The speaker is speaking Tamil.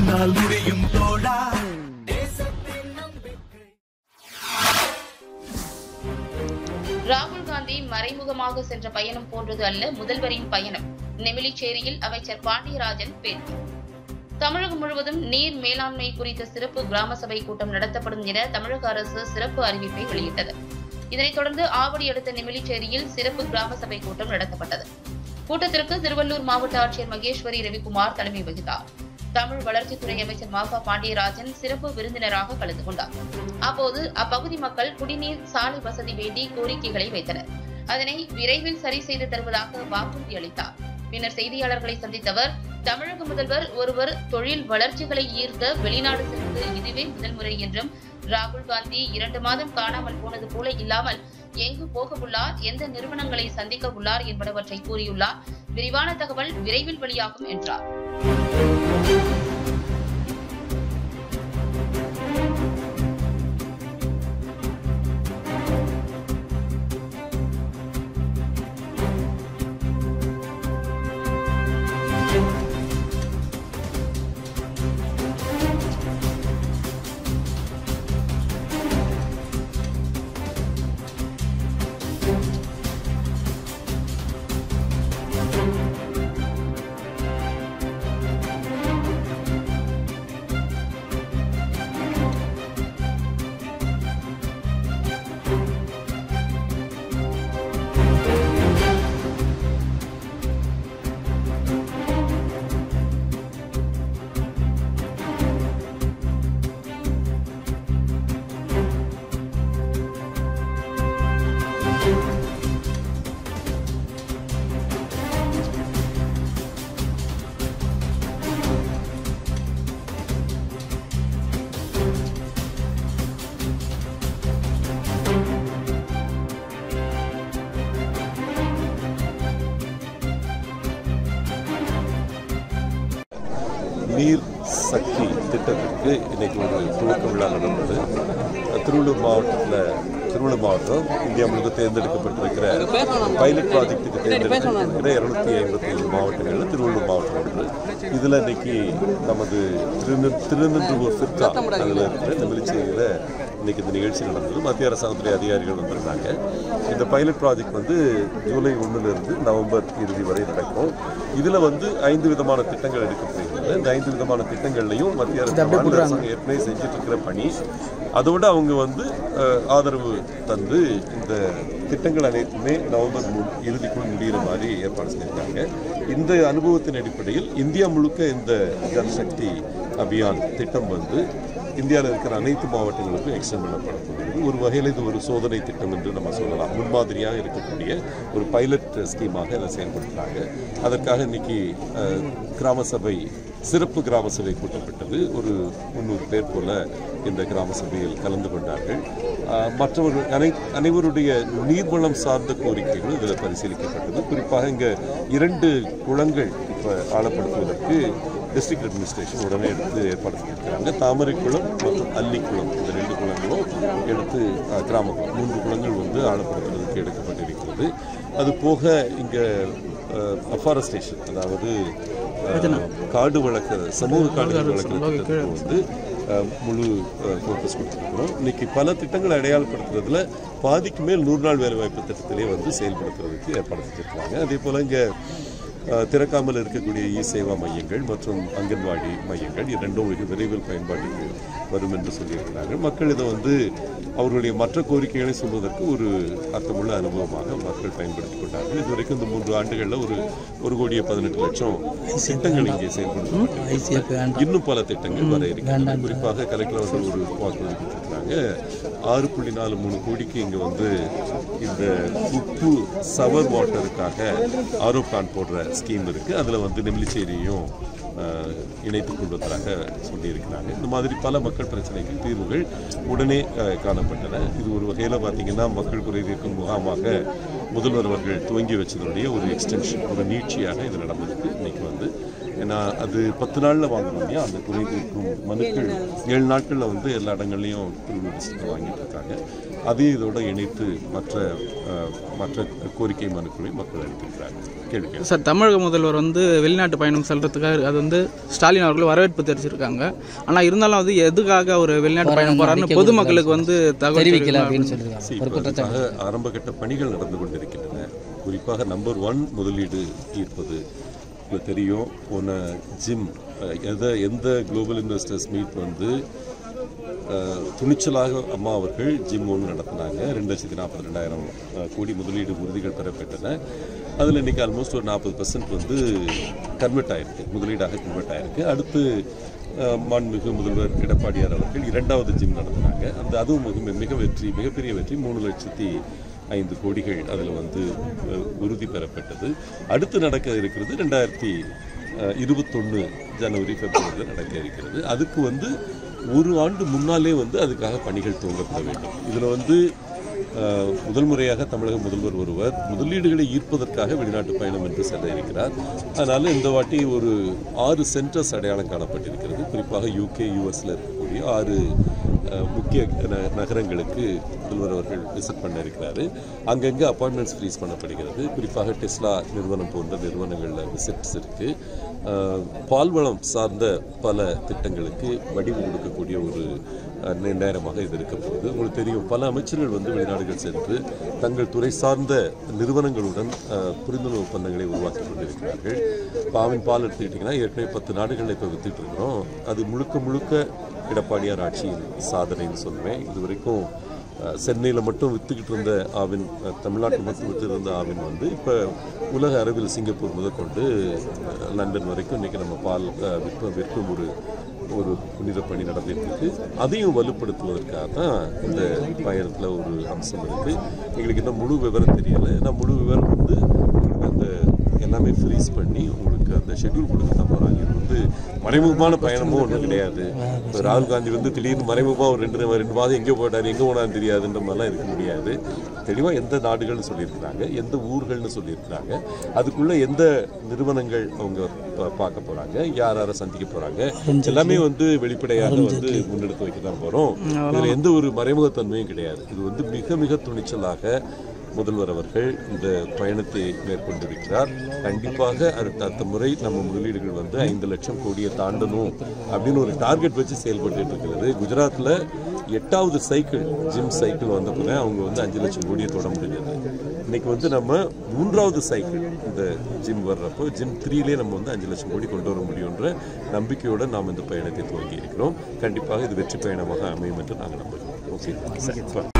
உன்னால் முடியும் தோழா ராகுல் காந்தி மறைமுகமாக சென்ற பயணம் போன்றது அல்ல முதல்வரின் பயணம் நெமிலிச்சேரியில் அமைச்சர் பாண்டியராஜன் பேட்டி தமிழகம் முழுவதும் நீர் மேலாண்மை குறித்த சிறப்பு கிராம சபை கூட்டம் நடத்தப்படும் என தமிழக அரசு சிறப்பு அறிவிப்பை வெளியிட்டது இதனைத் தொடர்ந்து ஆவடி அடுத்த நெமிலிச்சேரியில் சிறப்பு கிராம சபை கூட்டம் நடத்தப்பட்டது கூட்டத்திற்கு திருவள்ளூர் மாவட்ட ஆட்சியர் மகேஸ்வரி ரவிக்குமார் தலைமை வகித்தார் தமிழ் வளர்ச்சித்துறை அமைச்சர் மாஃபா பாண்டியராஜன் சிறப்பு விருந்தினராக கலந்து கொண்டார் அப்போது அப்பகுதி மக்கள் குடிநீர் சாலை வசதி வேண்டி கோரிக்கைகளை வைத்தனர் அதனை விரைவில் சரி செய்து தருவதாக வாக்குறுதி அளித்தார் பின்னர் செய்தியாளர்களை சந்தித்த அவர் தமிழக முதல்வர் ஒருவர் தொழில் வளர்ச்சிகளை ஈர்க்க வெளிநாடு செல்வது இதுவே முதல் முறை என்றும் ராகுல் காந்தி இரண்டு மாதம் காணாமல் போனது போல இல்லாமல் எங்கு போக உள்ளார் எந்த நிறுவனங்களை சந்திக்க உள்ளார் என்பனவற்றை கூறியுள்ளார் விரிவான தகவல் விரைவில் வெளியாகும் என்றார் நீர் சக்தி திட்டத்திற்கு இன்னைக்கு ஒரு துவக்க விழா நடந்தது திருவள்ளூர் மாவட்டத்தில் திருவள்ளூர் மாவட்டம் இந்தியா முழுக்க தேர்ந்தெடுக்கப்பட்டிருக்கிற பைலட் ப்ராஜெக்ட்டுக்கு தேர்ந்தெடுக்கப்பட்டிருக்கிற இருநூத்தி ஐம்பத்தி ஐந்து மாவட்டங்களில் திருவள்ளூர் மாவட்டம் ஒன்று இதில் இன்னைக்கு நமது திரு திருநெல்வேலூர் ஃபிர்கா அதில் இருக்கிற நெமிலிச்சேரியில் இன்னைக்கு இந்த நிகழ்ச்சி நடந்தது மத்திய அரசாங்கத்துறை அதிகாரிகள் வந்திருந்தாங்க இந்த பைலட் ப்ராஜெக்ட் வந்து ஜூலை ஒன்றிலிருந்து நவம்பர் இறுதி வரை நடக்கும் இதில் வந்து ஐந்து விதமான திட்டங்கள் எடுக்கப்படுகிறது இந்த ஐந்து விதமான திட்டங்கள்லையும் மத்திய அரசு மாநில அரசாங்கம் ஏற்கனவே செஞ்சுட்டு இருக்கிற பணி அதோட அவங்க வந்து அஹ், ஆதரவு தந்து இந்த திட்டங்கள் அனைத்துமே நவம்பர் மு- இறுதிக்குள் முடிகிற மாதிரி ஏற்பாடு செஞ்சிருக்காங்க இந்த அனுபவத்தின் அடிப்படையில் இந்தியா முழுக்க இந்த ஜல்சக்தி அபியான் திட்டம் வந்து இந்தியாவில் இருக்கிற அனைத்து மாவட்டங்களுக்கும் எக்ஸ்டெண்ட் பண்ணப்பட போகிறது ஒரு வகையில் இது ஒரு சோதனை திட்டம் என்று நம்ம சொல்லலாம் முன்மாதிரியாக இருக்கக்கூடிய ஒரு பைலட் ஸ்கீமாக இதை செயல்படுத்துகிறாங்க அதற்காக இன்னைக்கு அஹ், கிராம சபை சிறப்பு கிராம சபை கூட்டப்பட்டது ஒரு முந்நூறு பேர் போல இந்த கிராம சபையில் கலந்து கொண்டார்கள் அஹ், மற்றவர்கள் அனை அனைவருடைய நீர்வளம் சார்ந்த கோரிக்கைகள் இதில் பரிசீலிக்கப்பட்டது குறிப்பாக இங்கே இரண்டு குளங்கள் இப்போ ஆழப்படுத்துவதற்கு டிஸ்ட்ரிக்ட் அட்மினிஸ்ட்ரேஷன் உடனே எடுத்து ஏற்பாடு செஞ்சிருக்கிறாங்க தாமரைக்குளம் மற்றும் அல்லிக்குளம் இந்த ரெண்டு குளங்களும் எடுத்து அஹ், கிராம மூன்று குளங்கள் வந்து ஆழப்படுத்துவதற்கு எடுக்கப்பட்டிருக்கிறது அது போக இங்கே அஃபாரஸ்டேஷன் அதாவது அஹ், காடு வளர்க்குற சமூக காடுகள் வளர்க்குற திட்டத்துக்கு வந்து அஹ், முழு ஃபோக்கஸ் கொடுத்துருக்குறோம் இன்னைக்கு பல திட்டங்களை அடையாளப்படுத்துறதுல பாதிக்கு மேல் நூறு நாள் வேலைவாய்ப்பு திட்டத்திலே வந்து செயல்படுத்துறதுக்கு ஏற்பாடு செஞ்சுருக்காங்க அதே போல் இங்கே அஹ், திறக்காமல் இருக்கக்கூடிய இ சேவா மையங்கள் மற்றும் அங்கன்வாடி மையங்கள் இரண்டும் வெகு விரைவில் பயன்பாட்டுக்கு வரும் என்று சொல்லியிருக்கிறார்கள் மக்கள் இதை வந்து அவர்களுடைய மற்ற கோரிக்கைகளை சொல்வதற்கு ஒரு அர்த்தமுள்ள அனுபவமாக மக்கள் பயன்படுத்திக் கொண்டார்கள் இதுவரைக்கும் இந்த மூன்று ஆண்டுகளில் ஒரு ஒரு கோடியே பதினெட்டு லட்சம் திட்டங்கள் இங்கே செயல்படுத்தப்பட்டிருக்கிறது இன்னும் பல திட்டங்கள் வர இருக்கின்றன குறிப்பாக கலெக்டர் அவர்கள் ஒரு வாக்குறுதி கொடுத்திருக்கிறாங்க ஆறு புள்ளி நாலு மூணு கோடிக்கு இங்கே வந்து இந்த உப்பு சவர் வாட்டருக்காக ஆரோ பிளான் போடுற ஸ்கீம் இருக்கு அதில் வந்து நெமிலிச்சேரியும் அஹ், இணைத்துக் கொள்வதாக சொல்லியிருக்கிறாங்க இந்த மாதிரி பல மக்கள் பிரச்சனைகள் தீர்வுகள் உடனே அஹ், காணப்பட்டன இது ஒரு வகையில் பார்த்தீங்கன்னா மக்கள் குறை தீர்க்கும் முகாமாக முதல்வர் அவர்கள் துவங்கி வச்சதுடைய ஒரு எக்ஸ்டென்ஷன் ஒரு நீட்சியாக இது நடந்திருக்கு இன்னைக்கு வந்து ஏன்னா அது பத்து நாளில் வாங்கணும் இல்லையா அந்த குறை தீர்க்கும் மனுக்கள் ஏழு நாட்களில் வந்து எல்லா இடங்கள்லையும் திருவள்ளூர் டிஸ்ட்ரிக்டில் வாங்கிட்டு இருக்காங்க அதையும் இதோட இணைத்து மற்ற அஹ், மற்ற கோரிக்கை மனுக்களை மக்கள் அளித்திருக்கிறார்கள் கேள்வி கேட்க சார் தமிழக முதல்வர் வந்து வெளிநாட்டு பயணம் செல்றதுக்காக அது வந்து ஸ்டாலின் அவர்கள் வரவேற்பு தெரிவிச்சிருக்காங்க ஆனால் இருந்தாலும் அது எதுக்காக ஒரு வெளிநாட்டு பயணம் போறாருன்னு பொதுமக்களுக்கு வந்து தகவல் தெரிவிக்கல தெரிவிக்கணும் அப்படின்னு சொல்லியிருக்காங்க See, ஒரு இப்ப குற்றச்சாட்டு அதுக்காக ஆரம்பகட்ட பணிகள் நடந்து கொண்டிருக்கின்றன குறிப்பாக நம்பர் ஒன் முதலீடு ஈர்ப்பது உங்களுக்கு தெரியும் போன ஜிம் அஹ், எதை எந்த குளோபல் இன்வெஸ்டர்ஸ் மீட் வந்து அஹ், துணிச்சலாக அம்மா அவர்கள் ஜிம் ஒன்று நடத்தினாங்க ரெண்டு லட்சத்தி நாற்பத்தி ரெண்டாயிரம் கோடி முதலீடு உறுதிகள் பெறப்பட்டன அதில் இன்றைக்கி ஆல்மோஸ்ட் ஒரு நாற்பது பர்சன்ட் வந்து கன்வெர்ட் ஆயிருக்கு முதலீடாக கன்வெர்ட் ஆயிருக்கு அடுத்து அஹ், மாண்புமிகு முதல்வர் எடப்பாடியார் அவர்கள் இரண்டாவது ஜிம் நடத்தினாங்க அந்த அதுவும் மிக மிக வெற்றி மிகப்பெரிய வெற்றி மூணு லட்சத்தி ஐந்து கோடிகள் அதில் வந்து அஹ், உறுதி பெறப்பட்டது அடுத்து நடக்க இருக்கிறது ரெண்டாயிரத்தி இருபத்தொன்று ஜனவரி பிப்ரவரியில் நடக்க இருக்கிறது அதுக்கு வந்து ஒரு ஆண்டு முன்னாலே வந்து அதுக்காக பணிகள் துவங்கப்பட வேண்டும் இதில் வந்து அஹ், முதல் முறையாக தமிழக முதல்வர் ஒருவர் முதலீடுகளை ஈர்ப்பதற்காக வெளிநாட்டு பயணம் என்று செல்ல இருக்கிறார் அதனால் இந்த வாட்டி ஒரு ஆறு சென்டர்ஸ் அடையாளம் காணப்பட்டிருக்கிறது குறிப்பாக யூகே யூஎஸில் இருக்கக்கூடிய ஆறு அஹ், முக்கிய ந- நகரங்களுக்கு முதல்வர் அவர்கள் விசிட் பண்ண இருக்கிறாரு அங்கங்கே அப்பாயின்மெண்ட்ஸ் ஃப்ரீஸ் பண்ணப்படுகிறது குறிப்பாக டெஸ்லா நிறுவனம் போன்ற நிறுவனங்களில் விசிட்ஸ் இருக்கு அஹ், பால்வளம் சார்ந்த பல திட்டங்களுக்கு வடிவு கொடுக்கக்கூடிய ஒரு அஹ், நே- நேரமாக இது இருக்க போகுது உங்களுக்கு தெரியும் பல அமைச்சர்கள் வந்து வெளிநாடுகள் சென்று தங்கள் துறை சார்ந்த நிறுவனங்களுடன் அஹ், புரிந்துணர்வு ஒப்பந்தங்களை உருவாக்கி கொண்டிருக்கிறார்கள் பாவின் பால் எடுத்துக்கிட்டிங்கன்னா ஏற்கனவே பத்து நாடுகளில் இப்போ வித்துட்டு இருக்கிறோம் அது முழுக்க முழுக்க எடப்பாடியார் ஆட்சியின் சாதனைன்னு சொல்லுவேன் இது வரைக்கும் சென்னையில் மட்டும் வித்துக்கிட்டு இருந்த ஆவின் அஹ், தமிழ்நாட்டில் மட்டும் வித்துட்டு இருந்த ஆவின் வந்து இப்போ உலக அளவில் சிங்கப்பூர் முதற்கொண்டு அஹ், லண்டன் வரைக்கும் இன்றைக்கி நம்ம பால் அஹ், விற்ப விற்கும் ஒரு ஒரு புனித பணி நடந்துட்டு இருக்கு அதையும் வலுப்படுத்துவதற்காக தான் இந்த பயணத்தில் ஒரு அம்சம் இருக்குது எங்களுக்கு இன்னும் முழு விவரம் தெரியலை ஏன்னா முழு விவரம் வந்து உங்களுக்கு அந்த எல்லாமே ஃப்ரீஸ் பண்ணி உங்களுக்கு அந்த ஷெட்யூல் கொடுக்க தான் போகிறாங்க இது வந்து மறைமுகமான பயணமும் ஒன்றும் கிடையாது இப்போ ராகுல் காந்தி வந்து திடீர்னு மறைமுகமாக ஒரு ரெண்டு ரெண்டு மாதம் எங்கே போட்டார் எங்கே போனான்னு தெரியாதுன்ற மாதிரிலாம் இருக்க முடியாது தெளிவாக எந்த நாடுகள்னு சொல்லியிருக்கிறாங்க எந்த ஊர்கள்னு சொல்லியிருக்கிறாங்க அதுக்குள்ளே எந்த நிறுவனங்கள் அவங்க பா- பார்க்க போகிறாங்க யார் யாரை சந்திக்க போகிறாங்க எல்லாமே வந்து வெளிப்படையாக வந்து முன்னெடுத்து வைக்க தான் போகிறோம் இதில் எந்த ஒரு மறைமுகத்தன்மையும் கிடையாது இது வந்து மிக மிக துணிச்சலாக முதல்வர் அவர்கள் இந்த பயணத்தை மேற்கொண்டிருக்கிறார் கண்டிப்பாக அடுத்த அடுத்த முறை நம்ம முதலீடுகள் வந்து ஐந்து லட்சம் கோடியை தாண்டணும் அப்படின்னு ஒரு டார்கெட் வச்சு செயல்பட்டு இருக்கிறது குஜராத்தில் எட்டாவது சைக்கிள் ஜிம் சைக்கிள் வந்த பிறகு அவங்க வந்து அஞ்சு லட்சம் கோடியை தொட முடிஞ்சது இன்னைக்கு வந்து நம்ம மூன்றாவது சைக்கிள் இந்த ஜிம் வர்றப்போ ஜிம் த்ரீலேயே நம்ம வந்து அஞ்சு லட்சம் கோடி கொண்டு வர முடியுன்ற நம்பிக்கையோடு நாம் இந்த பயணத்தை துவங்கி இருக்கிறோம் கண்டிப்பாக இது வெற்றி பயணமாக அமையும் என்று நாங்கள் நம்புகிறோம் ஓகே